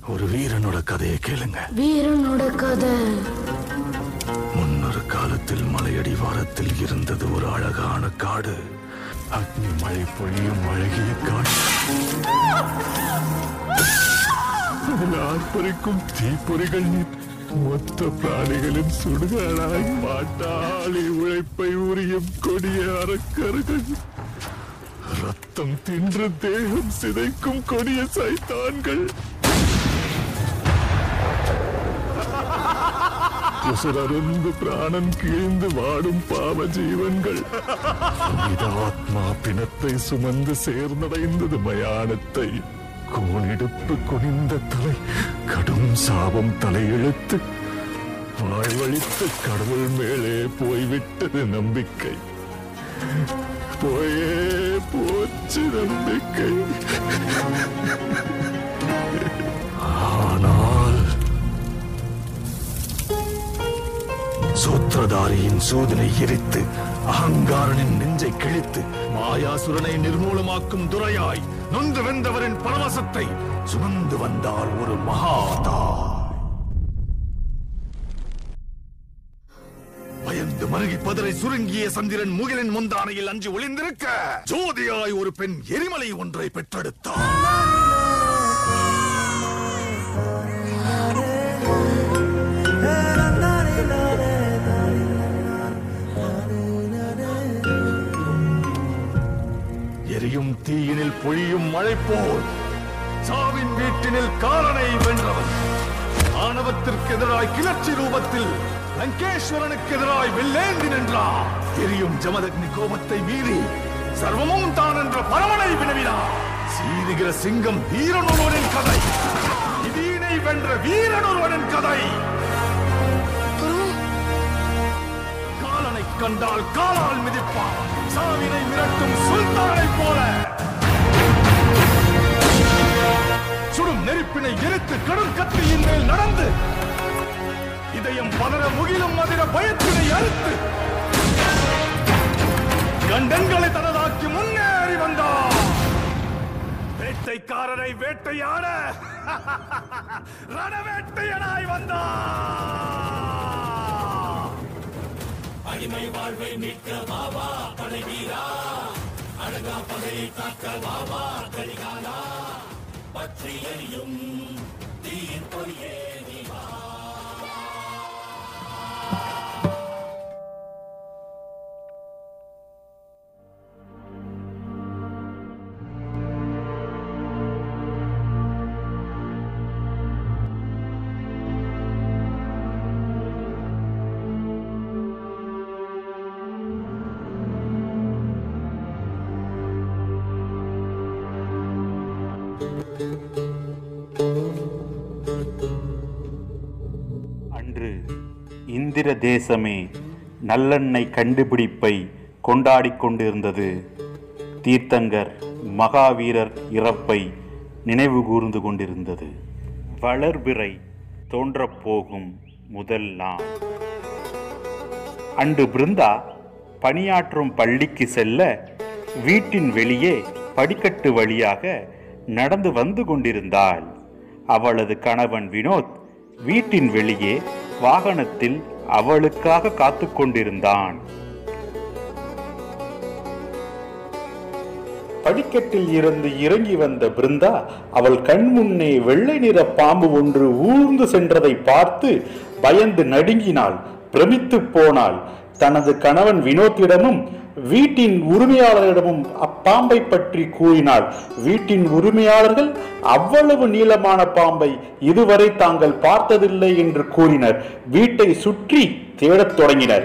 ஒரு வீரனோட கதையை கேளுங்க வீரனோட கதை முன்னொரு காலத்தில் மலையடிவாரத்தில் இருந்தது ஒரு அழகான காடு அக்னி மழை பொழியும் அழகிய காடு அதில் ஆர்ப்பரிக்கும் தீப்பொறிகள் மொத்த பிராணிகளின் சுடுகாடாய் பாட்டாளி உழைப்பை உரியும் கொடிய அரக்கர்கள் ரத்தம் தின்று தேகம் சிதைக்கும் கொடிய சைத்தான்கள் உசுரருந்து பிராணன் கிழிந்து வாடும் பாவ ஜீவன்கள் மனித ஆத்மா பிணத்தை சுமந்து சேர்ந்தடைந்தது மயானத்தை கோணிடுப்பு குனிந்த தலை கடும் சாபம் தலையெழுத்து வாழ்வழித்து கடவுள் மேலே போய்விட்டது நம்பிக்கை போயே போச்சு நம்பிக்கை ஆனால் சூத்திரதாரியின் சூதனை எரித்து அகங்காரனின் நெஞ்சை கிழித்து மாயாசுரனை நிர்மூலமாக்கும் துரையாய் நொந்து வென்றவரின் பரவசத்தை சுமந்து வந்தார் ஒரு மகாதா பயந்து மருகி பதரை சுருங்கிய சந்திரன் முகிலின் முந்தானையில் அஞ்சு ஒளிந்திருக்க ஜோதியாய் ஒரு பெண் எரிமலை ஒன்றை பெற்றெடுத்தார் எரியும் தீயினில் பொழியும் மழை போல் சாவின் வீட்டினில் காலனை வென்றவன் ஆணவத்திற்கு எதிராய் கிளர்ச்சி ரூபத்தில் லங்கேஸ்வரனுக்கு எதிராய் வெள்ளேந்தி நின்றார் எரியும் ஜமதக்னி கோபத்தை மீறி சர்வமும் தான் என்ற பரமனை வினவினார் சீருகிற சிங்கம் வீரனொருவனின் கதை இதீனை வென்ற வீரனொருவனின் கதை காலனை கண்டால் காலால் மிதிப்பான் சாவினை மிரட்டும் சுல்தானை போல சுடும் நெருப்பினை எரித்து கடும் கத்தியின் மேல் நடந்து இதயம் பதற முகிலும் மதிர பயத்தினை அறுத்து கண்டன்களை தனதாக்கி முன்னேறி வந்தார் வேட்டைக்காரரை வேட்டையாட ரணவேட்டையனாய் வந்தார் அன்று இந்திர தேசமே நல்லெண்ணெய் கண்டுபிடிப்பை கொண்டாடிக் கொண்டிருந்தது தீர்த்தங்கர் மகாவீரர் இறப்பை நினைவு கூர்ந்து கொண்டிருந்தது வளர்பிறை தோன்றப் போகும் முதல் நாள் அன்று பிருந்தா பணியாற்றும் பள்ளிக்கு செல்ல வீட்டின் வெளியே படிக்கட்டு வழியாக நடந்து வந்து கொண்டிருந்தாள் அவளது கணவன் வினோத் வீட்டின் வெளியே வாகனத்தில் அவளுக்காக காத்து கொண்டிருந்தான் படிக்கட்டில் இருந்து இறங்கி வந்த பிருந்தா அவள் கண் முன்னே வெள்ளை நிற பாம்பு ஒன்று ஊர்ந்து சென்றதை பார்த்து பயந்து நடுங்கினாள் பிரமித்து போனாள் தனது கணவன் வினோத்திடமும் வீட்டின் உரிமையாளரிடமும் அப்பாம்பை பற்றி கூறினாள் வீட்டின் உரிமையாளர்கள் அவ்வளவு நீளமான பாம்பை இதுவரை தாங்கள் பார்த்ததில்லை என்று கூறினர் வீட்டை சுற்றி தேடத் தொடங்கினர்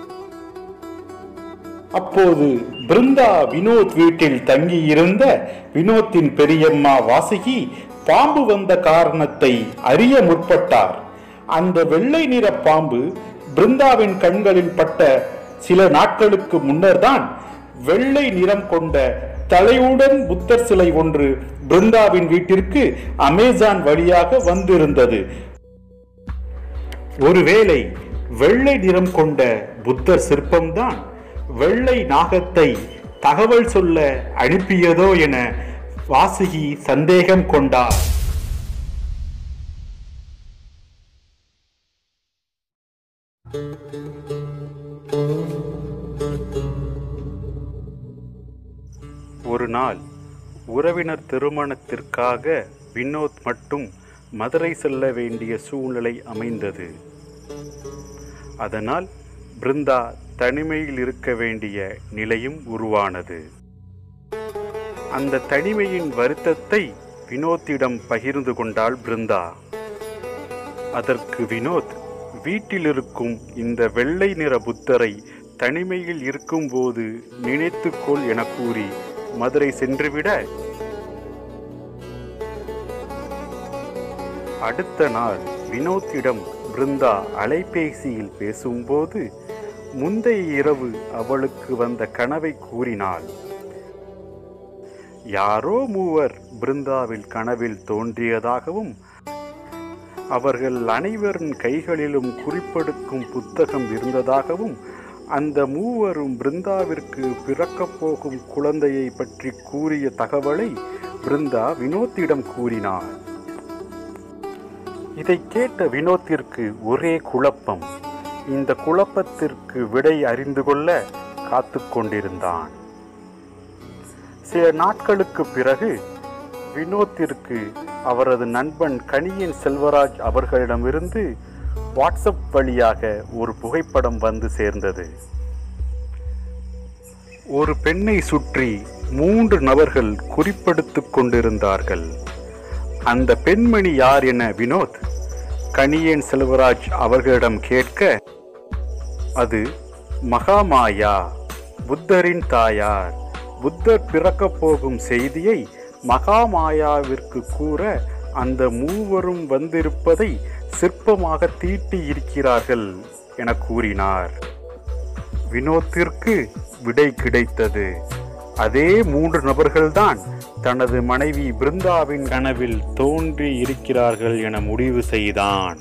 அப்போது பிருந்தா வினோத் வீட்டில் தங்கியிருந்த வினோத்தின் பெரியம்மா வாசுகி பாம்பு வந்த காரணத்தை அறிய முற்பட்டார் அந்த வெள்ளை நிற பாம்பு பிருந்தாவின் கண்களில் பட்ட சில நாட்களுக்கு முன்னர்தான் வெள்ளை நிறம் கொண்ட தலையுடன் புத்தர் சிலை ஒன்று பிருந்தாவின் வீட்டிற்கு அமேசான் வழியாக வந்திருந்தது ஒருவேளை வெள்ளை நிறம் கொண்ட புத்தர் சிற்பம்தான் வெள்ளை நாகத்தை தகவல் சொல்ல அனுப்பியதோ என வாசுகி சந்தேகம் கொண்டார் ஒரு நாள் உறவினர் திருமணத்திற்காக வினோத் மட்டும் மதுரை செல்ல வேண்டிய சூழ்நிலை அமைந்தது அதனால் பிருந்தா தனிமையில் இருக்க வேண்டிய நிலையும் உருவானது அந்த தனிமையின் வருத்தத்தை வினோத்திடம் பகிர்ந்து கொண்டாள் பிருந்தா அதற்கு வினோத் வீட்டில் இருக்கும் இந்த வெள்ளை நிற புத்தரை தனிமையில் இருக்கும்போது நினைத்துக்கொள் என கூறி மதுரை சென்றுவிட அடுத்த நாள் வினோத்திடம் பிருந்தா அலைபேசியில் பேசும்போது முந்தைய இரவு அவளுக்கு வந்த கனவை கூறினாள் யாரோ மூவர் பிருந்தாவில் கனவில் தோன்றியதாகவும் அவர்கள் அனைவரின் கைகளிலும் குறிப்பெடுக்கும் புத்தகம் இருந்ததாகவும் அந்த மூவரும் பிருந்தாவிற்கு பிறக்கப் போகும் குழந்தையை பற்றி கூறிய தகவலை பிருந்தா வினோத்திடம் கூறினார் இதை கேட்ட வினோத்திற்கு ஒரே குழப்பம் இந்த குழப்பத்திற்கு விடை அறிந்து கொள்ள காத்து கொண்டிருந்தான் சில நாட்களுக்கு பிறகு வினோத்திற்கு அவரது நண்பன் கனியன் செல்வராஜ் அவர்களிடமிருந்து வாட்ஸ்அப் வழியாக ஒரு புகைப்படம் வந்து சேர்ந்தது ஒரு பெண்ணை சுற்றி மூன்று நபர்கள் குறிப்பெடுத்துக் கொண்டிருந்தார்கள் அந்த பெண்மணி யார் என வினோத் கனியன் செல்வராஜ் அவர்களிடம் கேட்க அது மகாமாயா புத்தரின் தாயார் புத்தர் பிறக்கப் போகும் செய்தியை மகாமாயாவிற்கு கூற அந்த மூவரும் வந்திருப்பதை சிற்பமாக தீட்டி இருக்கிறார்கள் என கூறினார் வினோத்திற்கு விடை கிடைத்தது அதே மூன்று நபர்கள்தான் தனது மனைவி பிருந்தாவின் கனவில் தோன்றி இருக்கிறார்கள் என முடிவு செய்தான்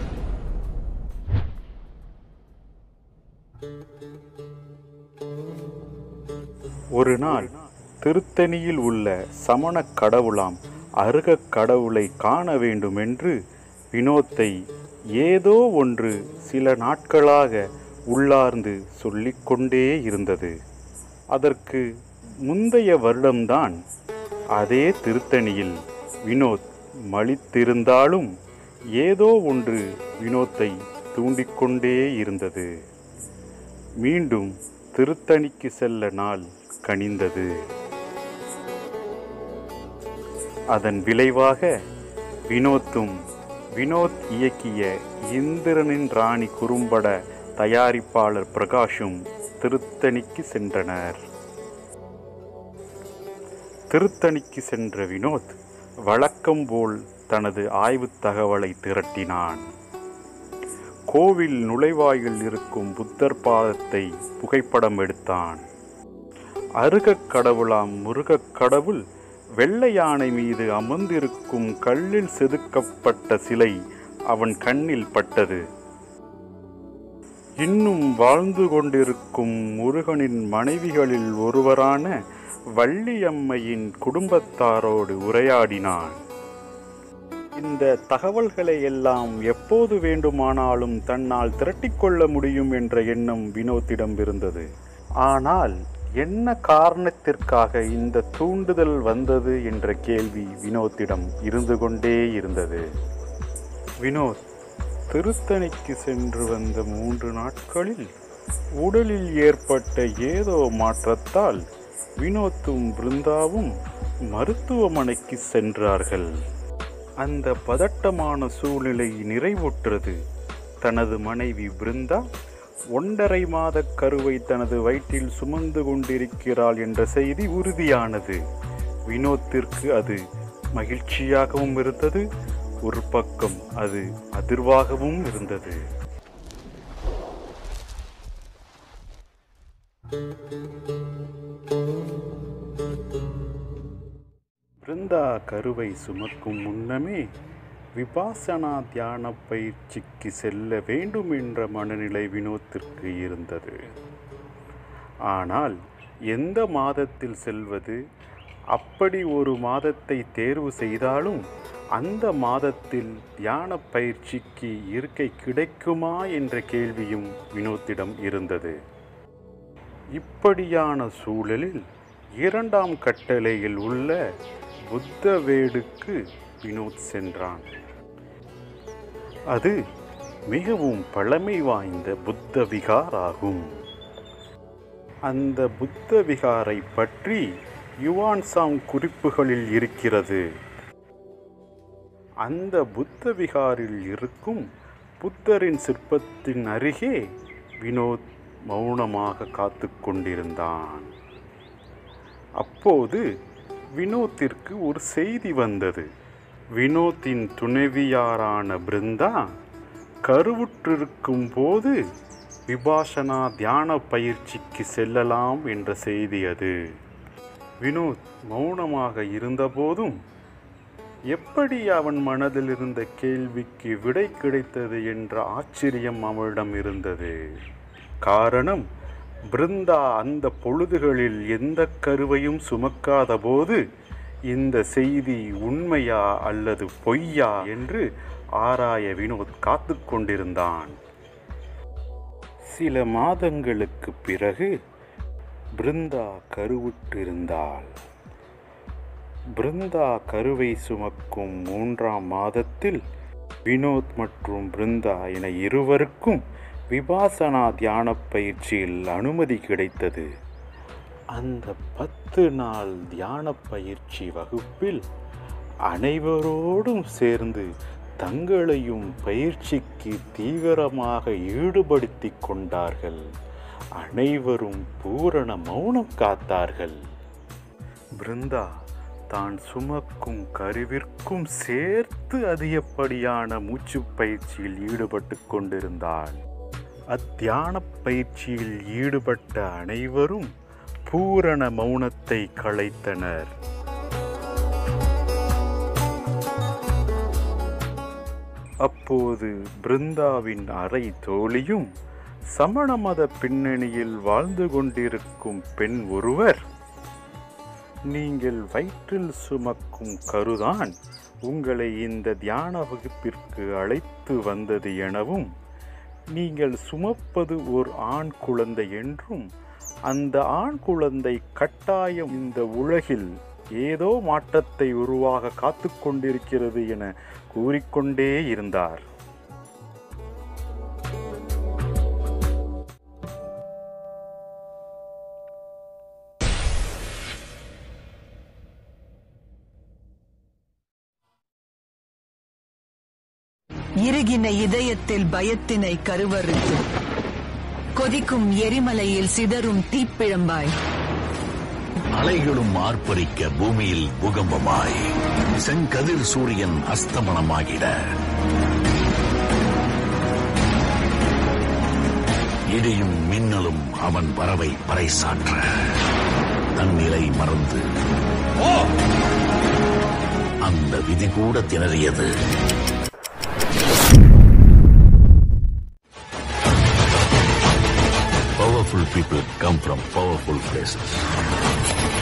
ஒரு நாள் திருத்தணியில் உள்ள சமண கடவுளாம் அருகக் கடவுளை காண வேண்டுமென்று வினோத்தை ஏதோ ஒன்று சில நாட்களாக உள்ளார்ந்து சொல்லிக்கொண்டே இருந்தது அதற்கு முந்தைய வருடம்தான் அதே திருத்தணியில் வினோத் மலித்திருந்தாலும் ஏதோ ஒன்று வினோத்தை தூண்டிக்கொண்டே இருந்தது மீண்டும் திருத்தணிக்கு செல்ல நாள் கனிந்தது அதன் விளைவாக வினோத்தும் வினோத் இயக்கிய இந்திரனின் ராணி குறும்பட தயாரிப்பாளர் பிரகாஷும் திருத்தணிக்கு சென்றனர் திருத்தணிக்கு சென்ற வினோத் வழக்கம் போல் தனது ஆய்வுத் தகவலை திரட்டினான் கோவில் நுழைவாயில் இருக்கும் புத்தர் பாதத்தை புகைப்படம் எடுத்தான் அருகக் கடவுளாம் முருகக் கடவுள் வெள்ளை யானை மீது அமர்ந்திருக்கும் கல்லில் செதுக்கப்பட்ட சிலை அவன் கண்ணில் பட்டது இன்னும் வாழ்ந்து கொண்டிருக்கும் முருகனின் மனைவிகளில் ஒருவரான வள்ளியம்மையின் குடும்பத்தாரோடு உரையாடினான் இந்த தகவல்களை எல்லாம் எப்போது வேண்டுமானாலும் தன்னால் திரட்டிக்கொள்ள முடியும் என்ற எண்ணம் வினோத்திடம் இருந்தது ஆனால் என்ன காரணத்திற்காக இந்த தூண்டுதல் வந்தது என்ற கேள்வி வினோத்திடம் இருந்து கொண்டே இருந்தது வினோத் திருத்தணிக்கு சென்று வந்த மூன்று நாட்களில் உடலில் ஏற்பட்ட ஏதோ மாற்றத்தால் வினோத்தும் பிருந்தாவும் மருத்துவமனைக்கு சென்றார்கள் அந்த பதட்டமான சூழ்நிலை நிறைவுற்றது தனது மனைவி பிருந்தா ஒன்றரை மாத கருவை தனது வயிற்றில் சுமந்து கொண்டிருக்கிறாள் என்ற செய்தி உறுதியானது வினோத்திற்கு அது மகிழ்ச்சியாகவும் இருந்தது ஒரு பக்கம் அது அதிர்வாகவும் இருந்தது பிருந்தா கருவை சுமக்கும் முன்னமே விபாசனா தியான பயிற்சிக்கு செல்ல வேண்டும் என்ற மனநிலை வினோத்திற்கு இருந்தது ஆனால் எந்த மாதத்தில் செல்வது அப்படி ஒரு மாதத்தை தேர்வு செய்தாலும் அந்த மாதத்தில் தியான பயிற்சிக்கு இருக்கை கிடைக்குமா என்ற கேள்வியும் வினோத்திடம் இருந்தது இப்படியான சூழலில் இரண்டாம் கட்டளையில் உள்ள புத்த வேடுக்கு வினோத் சென்றான் அது மிகவும் பழமை வாய்ந்த புத்த விகார் ஆகும் அந்த புத்த விகாரை பற்றி யுவான்சாங் குறிப்புகளில் இருக்கிறது அந்த புத்த விகாரில் இருக்கும் புத்தரின் சிற்பத்தின் அருகே வினோத் மௌனமாக காத்து கொண்டிருந்தான் அப்போது வினோத்திற்கு ஒரு செய்தி வந்தது வினோத்தின் துணைவியாரான பிருந்தா கருவுற்றிருக்கும் போது விபாசனா தியான பயிற்சிக்கு செல்லலாம் என்ற செய்தி அது வினோத் மௌனமாக இருந்தபோதும் எப்படி அவன் மனதில் இருந்த கேள்விக்கு விடை கிடைத்தது என்ற ஆச்சரியம் அவனிடம் இருந்தது காரணம் பிருந்தா அந்த பொழுதுகளில் எந்த கருவையும் சுமக்காத போது இந்த செய்தி உண்மையா அல்லது பொய்யா என்று ஆராய வினோத் காத்து கொண்டிருந்தான் சில மாதங்களுக்கு பிறகு பிருந்தா கருவுற்றிருந்தாள் பிருந்தா கருவை சுமக்கும் மூன்றாம் மாதத்தில் வினோத் மற்றும் பிருந்தா என இருவருக்கும் விபாசனா தியான பயிற்சியில் அனுமதி கிடைத்தது அந்த பத்து நாள் தியான பயிற்சி வகுப்பில் அனைவரோடும் சேர்ந்து தங்களையும் பயிற்சிக்கு தீவிரமாக ஈடுபடுத்தி கொண்டார்கள் அனைவரும் பூரண மௌனம் காத்தார்கள் பிருந்தா தான் சுமக்கும் கருவிற்கும் சேர்த்து அதிகப்படியான மூச்சு பயிற்சியில் ஈடுபட்டு கொண்டிருந்தாள் அத்தியான பயிற்சியில் ஈடுபட்ட அனைவரும் பூரண மௌனத்தை களைத்தனர் அப்போது பிருந்தாவின் அறை தோழியும் சமண மத பின்னணியில் வாழ்ந்து கொண்டிருக்கும் பெண் ஒருவர் நீங்கள் வயிற்றில் சுமக்கும் கருதான் உங்களை இந்த தியான வகுப்பிற்கு அழைத்து வந்தது எனவும் நீங்கள் சுமப்பது ஓர் ஆண் குழந்தை என்றும் அந்த ஆண் குழந்தை கட்டாயம் இந்த உலகில் ஏதோ மாற்றத்தை உருவாக காத்து கொண்டிருக்கிறது என கூறிக்கொண்டே இருந்தார் இறுகின இதயத்தில் பயத்தினை கருவறுத்து கொதிக்கும் எரிமலையில் சிதறும் தீப்பிழம்பாய் அலைகளும் ஆர்ப்பரிக்க பூமியில் பூகம்பமாய் செங்கதிர் சூரியன் அஸ்தமனமாகிட இடியும் மின்னலும் அவன் வரவை பறைசாற்ற தன் நிலை மறந்து அந்த விதி கூட திணறியது Powerful people come from powerful places.